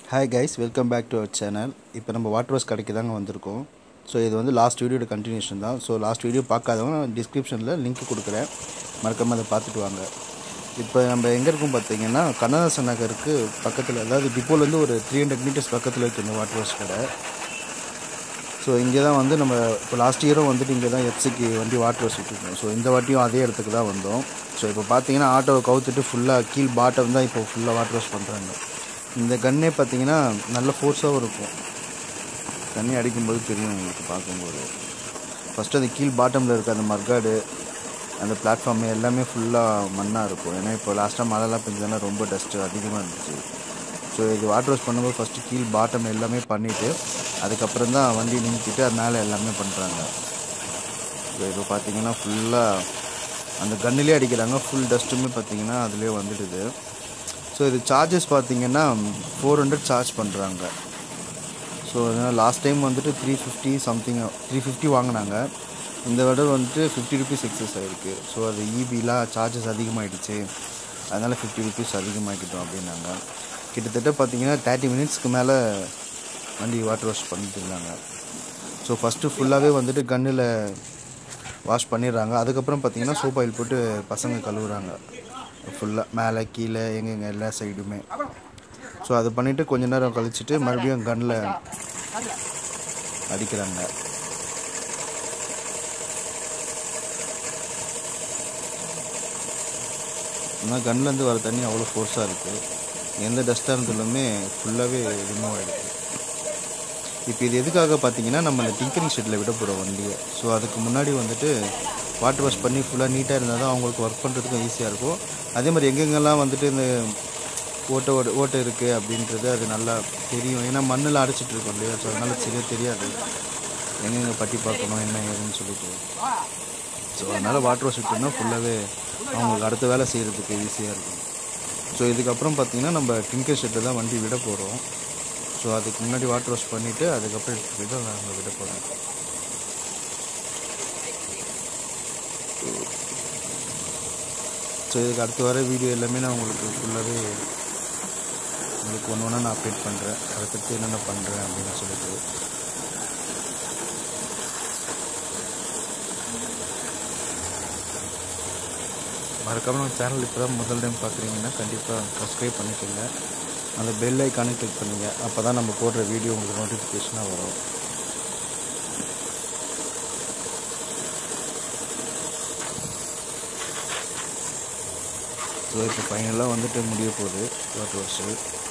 hi guys welcome back to our channel இப்போ நம்ம water wash கடைக்கு தாங்க வந்திருக்கோம் ஸோ இது வந்து லாஸ்ட் வீடியோட கண்டினியூஷன் தான் ஸோ லாஸ்ட் வீடியோ பார்க்காதவங்க நான் டிஸ்கிரிப்ஷனில் லிங்க் கொடுக்குறேன் மறக்காமல் அதை பார்த்துட்டு வாங்க இப்போ நம்ம எங்கே இருக்கோம் பார்த்தீங்கன்னா கண்ணதாசன் நகருக்கு பக்கத்தில் அதாவது டிப்போலேருந்து ஒரு த்ரீ ஹண்ட்ரட் மீட்டர்ஸ் பக்கத்தில் இருக்கு இந்த வாட்டர் வாஷ் கடை ஸோ இங்கே தான் வந்து நம்ம இப்போ லாஸ்ட் இயரும் வந்துட்டு இங்கே தான் எஃப்சிக்கு வண்டி வாட்டர் வாஷ் விட்டுருக்கோம் ஸோ இந்த வாட்டியும் அதே இடத்துக்கு தான் வந்தோம் ஸோ இப்போ பார்த்தீங்கன்னா ஆட்டோவை கவுத்துட்டு ஃபுல்லாக கீழ் பாட்டம் தான் இப்போ ஃபுல்லாக வாட்டர் வாஷ் பண்ணுறாங்க இந்த கன்னே பார்த்தீங்கன்னா நல்ல ஃபோர்ஸாகவும் இருக்கும் தண்ணி அடிக்கும்போது தெரியும் உங்களுக்கு பார்க்கும்போது ஃபஸ்ட்டு அந்த கீழ் பாட்டமில் இருக்க அந்த மர்காடு அந்த பிளாட்ஃபார்ம் எல்லாமே ஃபுல்லாக மண்ணாக இருக்கும் ஏன்னா இப்போ லாஸ்ட்டாக மழைலாம் பெஞ்சதுனா ரொம்ப டஸ்ட்டு அதிகமாக இருந்துச்சு ஸோ இது வாட்டர் வாஷ் பண்ணும்போது ஃபஸ்ட்டு கீழ் பாட்டம் எல்லாமே பண்ணிவிட்டு அதுக்கப்புறம் தான் வண்டி நிறுத்திட்டு அது மேலே எல்லாமே பண்ணுறாங்க ஸோ இப்போ பார்த்தீங்கன்னா ஃபுல்லாக அந்த கன்னிலே அடிக்கிறாங்க ஃபுல் டஸ்ட்டுமே பார்த்தீங்கன்னா அதிலே வந்துடுது ஸோ இது சார்ஜஸ் பார்த்தீங்கன்னா ஃபோர் ஹண்ட்ரட் சார்ஜ் பண்ணுறாங்க ஸோ லாஸ்ட் டைம் வந்துட்டு three fifty something three fifty வாங்கினாங்க இந்த விட வந்துட்டு ஃபிஃப்டி ருபீஸ் எக்ஸஸ் ஆகிருக்கு ஸோ அது இபிலாம் சார்ஜஸ் அதிகமாகிடுச்சு அதனால் ஃபிஃப்டி ருபீஸ் அதிகமாகிட்டோம் அப்படின்னாங்க கிட்டத்தட்ட பார்த்தீங்கன்னா தேர்ட்டி மினிட்ஸ்க்கு மேலே வண்டி வாட்டர் வாஷ் பண்ணிட்டு இருந்தாங்க ஸோ ஃபஸ்ட்டு ஃபுல்லாகவே வந்துட்டு கன்னில் வாஷ் பண்ணிடுறாங்க அதுக்கப்புறம் பார்த்தீங்கன்னா சோப் ஆயில் போட்டு பசங்க கழுவுறாங்க ஃபுல்லாக மேலே கீழே எங்கெங்க எல்லா சைடுமே ஸோ அது பண்ணிவிட்டு கொஞ்ச நேரம் கழிச்சிட்டு மறுபடியும் கன்னில் அடிக்கிறாங்க ஆனால் கன்லேருந்து வர தண்ணி அவ்வளோ ஃபோர்ஸாக இருக்குது எந்த டஸ்ட்டாக இருந்தாலுமே ஃபுல்லாகவே ரிமூவ் ஆகிடுது இப்போ இது எதுக்காக பார்த்தீங்கன்னா நம்ம இந்த டிங்கரிங் ஷெட்டில் விட போகிறோம் வண்டியை ஸோ அதுக்கு முன்னாடி வந்துட்டு வாட்டர் வாஷ் பண்ணி ஃபுல்லாக நீட்டாக இருந்தால் தான் அவங்களுக்கு ஒர்க் பண்ணுறதுக்கும் ஈஸியாக இருக்கும் அதே மாதிரி எங்கெங்கெல்லாம் வந்துட்டு இந்த ஓட்டை ஓட ஓட்டை இருக்குது அப்படின்றது அது நல்லா தெரியும் ஏன்னா மண்ணில் அடைச்சிட்டு இருக்கோம் இல்லையா ஸோ அதனால் சரியாக தெரியாது எங்கெங்கே பட்டி பார்க்கணும் என்ன ஏதுன்னு சொல்லிட்டு ஸோ அதனால் வாட்டர் வாஷ் விட்டோம்னா ஃபுல்லாகவே அவங்களுக்கு அடுத்த வேலை செய்கிறதுக்கு ஈஸியாக இருக்கும் ஸோ இதுக்கப்புறம் பார்த்தீங்கன்னா நம்ம டிங்கர் ஷெட்டில் தான் வண்டி விட போகிறோம் ஸோ அதுக்கு முன்னாடி வாட்டர் வாஷ் பண்ணிவிட்டு அதுக்கப்புறம் எடுத்து போய்ட்டு நாங்கள் விட போகிறோம் ஸோ இதுக்கு அடுத்து வர வீடியோ எல்லாமே நான் உங்களுக்கு ஃபுல்லாகவே உங்களுக்கு ஒன்று ஒன்றா நான் அப்டேட் பண்ணுறேன் அடுத்தடுத்து என்னென்ன பண்ணுறேன் அப்படின்னு சொல்லிட்டு மறக்காமல் நம்ம சேனல் இப்போ தான் முதல் டைம் பார்க்குறீங்கன்னா கண்டிப்பாக சப்ஸ்கிரைப் பண்ணிக்கோங்க அந்த பெல் ஐக்கானே கிளிக் பண்ணுங்க அப்போ தான் நம்ம போடுற வீடியோ உங்களுக்கு நோட்டிஃபிகேஷனாக வரும் ஸோ இப்போ ஃபைனலாக வந்துட்டு முடிய போகுது வாட்டர் வாஷு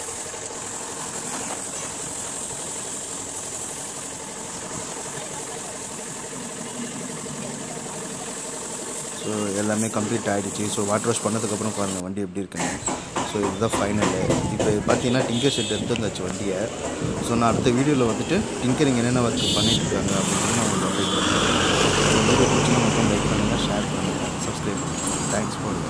ஸோ எல்லாமே கம்ப்ளீட் ஆகிடுச்சு ஸோ வாட்டர் வாஷ் பண்ணதுக்கப்புறம் பாருங்கள் வண்டி எப்படி இருக்குன்னு ஸோ இதுதான் ஃபைனலு இப்போ பார்த்தீங்கன்னா டிங்கர் செட் எடுத்து வந்தாச்சு வண்டியை ஸோ நான் அடுத்த வீடியோவில் வந்துட்டு டிங்கரிங் என்னென்ன ஒர்க் பண்ணிட்டு இருக்காங்க அப்படின்னு நான் உங்களுக்கு அப்டேட் பண்ணுறேன் வீடியோ பிடிச்சினா மட்டும் லைக் பண்ணுங்கள் ஷேர் பண்ணுங்கள் சப்ஸ்கிரைப் பண்ணுங்கள் தேங்க்ஸ் ஃபார்